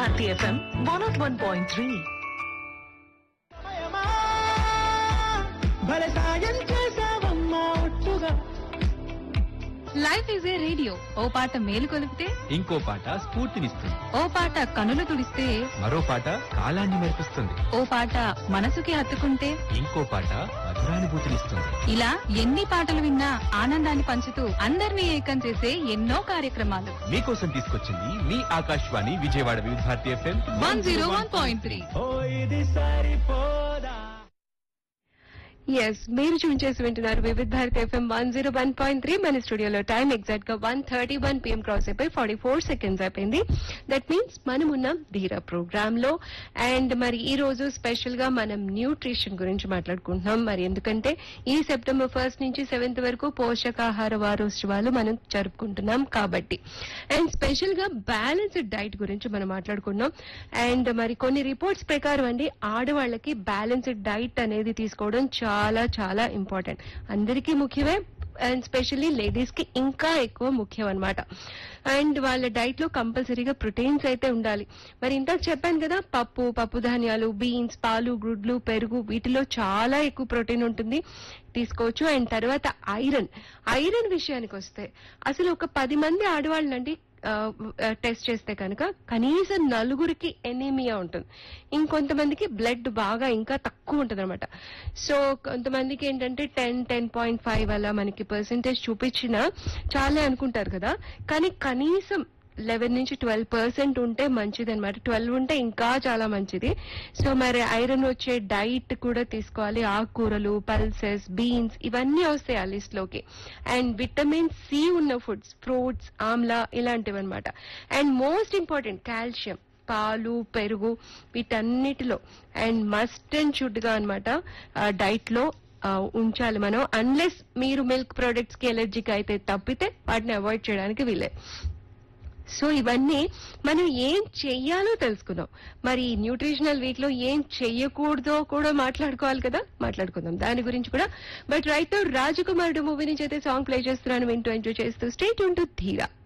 Bharati FM one of one point three సమయమా, భలే సాయం చేసావమ్మా ఒట్టుగా లైఫ్ ఈజ్ ఏ రేడియో ఓ పాట మేలు కొలిపితే ఇంకో పాట స్ఫూర్తినిస్తుంది ఓ పాట కనులు తుడిస్తే మరో పాట కాలాన్ని మెరుపుస్తుంది ఓ పాట మనసుకి హత్తుకుంటే ఇంకో పాట మధురానుభూతినిస్తుంది ఇలా ఎన్ని పాటలు విన్నా ఆనందాన్ని పంచుతూ అందరినీ ఏకం చేసే ఎన్నో కార్యక్రమాలు మీకోసం తీసుకొచ్చింది మీ Akashvani Vijayawada Vividh Bharati FM one zero one point three ఓ ఇది సరిపోదా ఎస్ మీరు చూన్ చేసి వింటున్నారు Vividh Bharat FM one zero one point three మన స్టూడియోలో టైం ఎగ్జాక్ట్ గా one thirty one PM cross అయిపోయి ఫార్టీ ఫోర్ సెకండ్స్ అయిపోయింది దట్ మీన్స్ మనం ఉన్నాం ధీరా ప్రోగ్రామ్ లో అండ్ మరి ఈ రోజు స్పెషల్ గా మనం న్యూట్రిషన్ గురించి మాట్లాడుకుంటున్నాం మరి ఎందుకంటే ఈ సెప్టెంబర్ ఫస్ట్ నుంచి సెవెంత్ వరకు పోషకాహార వారోత్సవాలు మనం జరుపుకుంటున్నాం కాబట్టి అండ్ స్పెషల్ గా బ్యాలెన్స్డ్ డైట్ గురించి మనం మాట్లాడుకున్నాం అండ్ మరి కొన్ని రిపోర్ట్స్ ప్రకారం అండి ఆడవాళ్ళకి బ్యాలెన్స్డ్ డైట్ అనేది తీసుకోవడం చాలా చాలా ఇంపార్టెంట్ అందరికీ ముఖ్యమే అండ్ స్పెషల్లీ లేడీస్ కి ఇంకా ఎక్కువ ముఖ్యం అన్నమాట అండ్ వాళ్ళ డైట్ లో కంపల్సరీగా ప్రోటీన్స్ అయితే ఉండాలి మరి ఇంతకు చెప్పాను కదా పప్పు పప్పు ధాన్యాలు బీన్స్ పాలు గుడ్లు పెరుగు వీటిలో చాలా ఎక్కువ ప్రోటీన్ ఉంటుంది తీసుకోవచ్చు అండ్ తర్వాత ఐరన్ ఐరన్ విషయానికి వస్తే అసలు ఒక పది మంది ఆడవాళ్ళండి టెస్ట్ చేస్తే కనుక కనీసం నలుగురికి ఎనీమియా ఉంటుంది ఇంకొంతమందికి బ్లడ్ బాగా ఇంకా తక్కువ ఉంటుంది అనమాట సో కొంతమందికి ఏంటంటే టెన్ టెన్ పాయింట్ ఫైవ్ అలా మనకి పర్సెంటేజ్ చూపించినా చాలే అనుకుంటారు కదా కానీ కనీసం లెవెన్ నుంచి ట్వెల్వ్ పర్సెంట్ ఉంటే మంచిది అనమాట ట్వెల్వ్ ఉంటే ఇంకా చాలా మంచిది సో మరి ఐరన్ వచ్చే డైట్ కూడా తీసుకోవాలి ఆకుకూరలు పల్సెస్ బీన్స్ ఇవన్నీ వస్తాయి ఆ లిస్ట్ లోకి అండ్ విటమిన్ సి ఉన్న ఫుడ్స్ ఫ్రూట్స్ ఆమ్లా ఇలాంటివి అనమాట అండ్ మోస్ట్ ఇంపార్టెంట్ కాల్షియం పాలు పెరుగు వీటన్నిటిలో అండ్ మస్ట్ అండ్ షుడ్ గా అనమాట డైట్ లో ఆ, ఉంచాలి మనం అన్లెస్ మీరు మిల్క్ ప్రొడక్ట్స్ కి ఎలర్జీకి అయితే తప్పితే వాటిని అవాయిడ్ చేయడానికి వీలే సో ఇవన్నీ మనం ఏం చెయ్యాలో తెలుసుకుందాం మరి న్యూట్రిషనల్ వీక్ లో ఏం చెయ్యకూడదో కూడా మాట్లాడుకోవాలి కదా మాట్లాడుకుందాం దాని గురించి కూడా బట్ రైట్ రాజకుమారుడు మూవీ నుంచి అయితే సాంగ్ ప్లే చేస్తున్నాను వింటూ ఎంజాయ్ చేస్తూ స్టేట్ ఉంటూ ధీరా